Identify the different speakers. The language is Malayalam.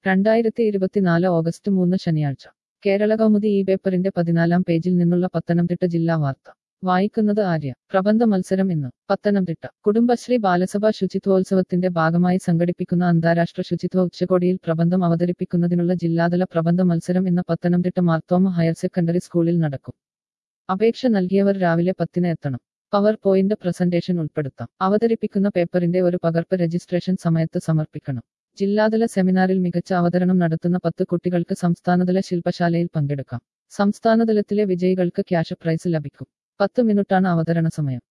Speaker 1: രണ്ടായിരത്തി ഇരുപത്തിനാല് ഓഗസ്റ്റ് മൂന്ന് ശനിയാഴ്ച കേരള കൗമുദി ഈ പേപ്പറിന്റെ പതിനാലാം പേജിൽ നിന്നുള്ള പത്തനംതിട്ട ജില്ലാ വാർത്ത വായിക്കുന്നത് ആര്യ പ്രബന്ധ മത്സരം ഇന്ന് പത്തനംതിട്ട കുടുംബശ്രീ ബാലസഭ ശുചിത്വോത്സവത്തിന്റെ ഭാഗമായി സംഘടിപ്പിക്കുന്ന അന്താരാഷ്ട്ര ശുചിത്വ ഉച്ചകോടിയിൽ പ്രബന്ധം അവതരിപ്പിക്കുന്നതിനുള്ള ജില്ലാതല പ്രബന്ധ മത്സരം ഇന്ന് പത്തനംതിട്ട മാർത്തോമ ഹയർ സെക്കൻഡറി സ്കൂളിൽ നടക്കും അപേക്ഷ നൽകിയവർ രാവിലെ പത്തിന് എത്തണം പവർ പോയിന്റ് പ്രസന്റേഷൻ ഉൾപ്പെടുത്താം അവതരിപ്പിക്കുന്ന പേപ്പറിന്റെ ഒരു പകർപ്പ് രജിസ്ട്രേഷൻ സമയത്ത് സമർപ്പിക്കണം ജില്ലാതല സെമിനാറിൽ മികച്ച അവതരണം നടത്തുന്ന പത്ത് കുട്ടികൾക്ക് സംസ്ഥാനതല ശില്പശാലയിൽ പങ്കെടുക്കാം സംസ്ഥാനതലത്തിലെ വിജയികൾക്ക് ക്യാഷ് പ്രൈസ് ലഭിക്കും പത്ത് മിനിറ്റാണ് അവതരണ സമയം